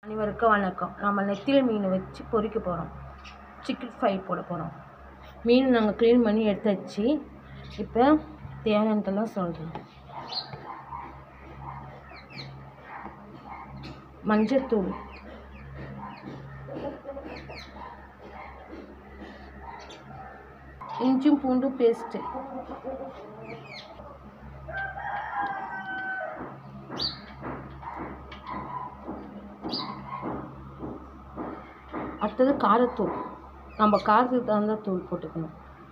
அனைவருக்கும் வணக்கம் நம்ம நெத்தியில் மீன் வச்சு பொரிக்க போகிறோம் சிக்கன் ஃப்ரை போட போகிறோம் மீன் நாங்கள் க்ளீன் பண்ணி எடுத்தாச்சு இப்போ தேவையானதெல்லாம் சொல்கிறேன் மஞ்சத்தூள் இஞ்சும் பூண்டும் பேஸ்ட்டு அடுத்தது காரத்தூள் நம்ம காரத்துக்கு தகுந்த தூள் போட்டுக்கணும்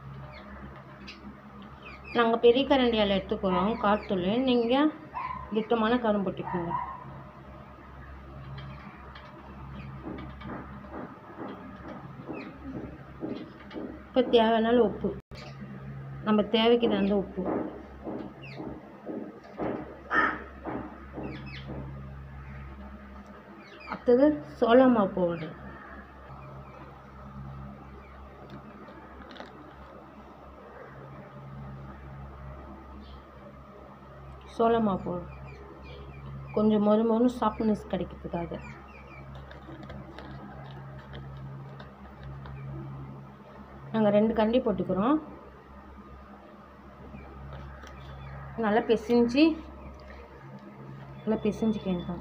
நாங்கள் பெரிய கரண்டியால் எடுத்துக்கிறோம் காரத்தூள் நீங்கள் திட்டமான காரம் போட்டுக்கோங்க இப்போ தேவையான உப்பு நம்ம தேவைக்கு தகுந்த உப்பு அடுத்தது சோள மாவு பவுடர் சோள மாவு பவுடர் கொஞ்சம் மொறு மொறு சாஃப்ட்னஸ் கிடைக்கிறதுக்காக நாங்கள் ரெண்டு கண்டி போட்டுக்கிறோம் நல்லா பிசைஞ்சு நல்லா பிசைஞ்சிக்கணும்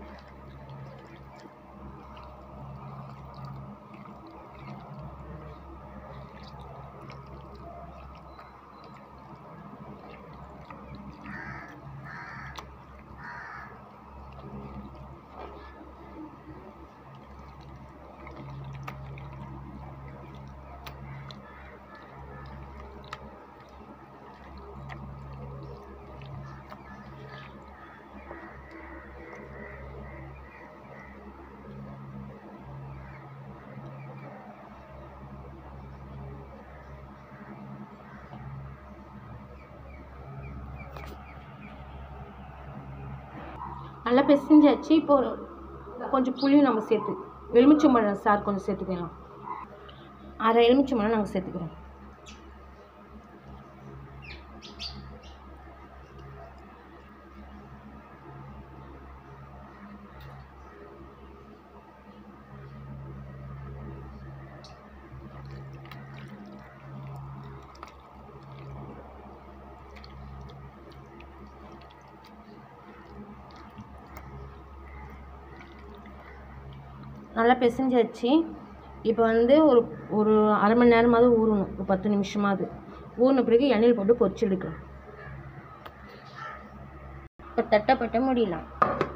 நல்லா பிசைஞ்சாச்சு இப்போ கொஞ்சம் புளியும் நம்ம சேர்த்து எலுமிச்சம்பழம் சாறு கொஞ்சம் சேர்த்துக்கலாம் அரை எலுமிச்சம்பழம் நாங்கள் சேர்த்துக்கிறோம் நல்லா பிசைஞ்சாச்சு இப்போ வந்து ஒரு ஒரு அரை மணி நேரமாவது ஊறணும் ஒரு பத்து நிமிஷமாவது ஊறின பிறகு எண்ணெயில் போட்டு பொரிச்சு எடுக்கலாம் இப்போ தட்டப்பட்ட முடியலாம்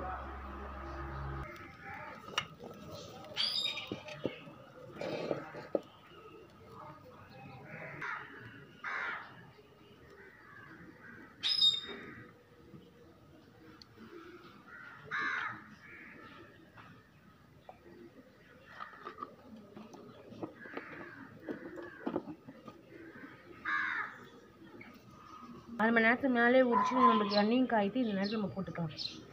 அரை மணி நேரத்துக்கு மேலே உரிச்சு நம்மளுக்கு எண்ணெயும் காய்த்து இந்த நேரத்தில் நம்ம போட்டுக்கலாம்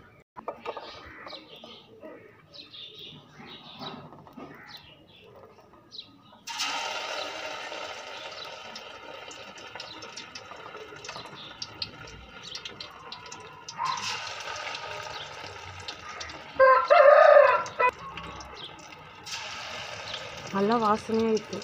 நல்லா வாசனையாக இருக்குது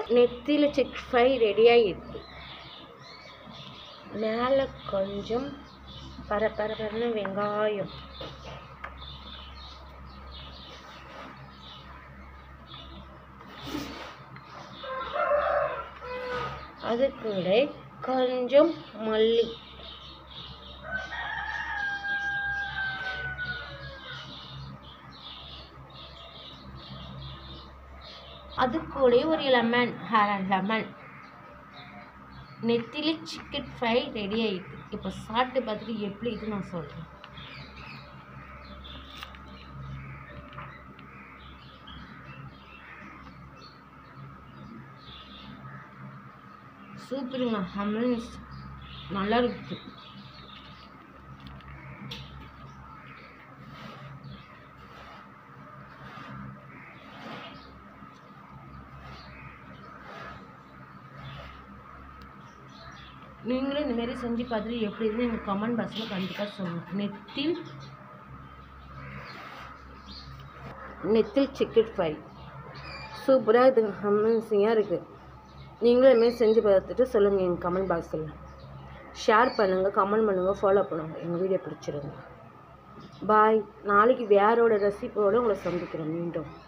நெத்தியில் சிக் ஃப்ரை ரெடியாகிடுது மேலே கொஞ்சம் பர பர பரன்னு வெங்காயம் அது கூட கொஞ்சம் மல்லி அது கூட ஒரு லெமன் லெமன் நெத்திலி சிக்கன் ஃப்ரை ரெடி ஆயிட்டு இப்போ சாப்பிட்டு பார்த்துட்டு எப்படி இது நான் சொல்கிறேன் சூப்பருங்க ஹம்மன் நல்லா இருக்குது நீங்களும் இந்தமாரி செஞ்சு பார்த்துட்டு எப்படி இருந்து எங்கள் கமெண்ட் பாக்ஸில் கண்டிப்பாக சொல்லுங்கள் நெத்தில் நெத்தில் சிக்கன் ஃப்ரை சூப்பராக இதுங்க அமேசிங்காக இருக்குது நீங்களும் இதுமாரி செஞ்சு பார்த்துட்டு சொல்லுங்கள் எங்கள் கமெண்ட் பாக்ஸில் ஷேர் பண்ணுங்கள் கமெண்ட் பண்ணுங்கள் ஃபாலோ பண்ணுங்கள் எங்கள் வீடியோ பிடிச்சிருங்க பாய் நாளைக்கு வேறோட ரெசிபியோடு உங்களை சந்திக்கிறேன் மீண்டும்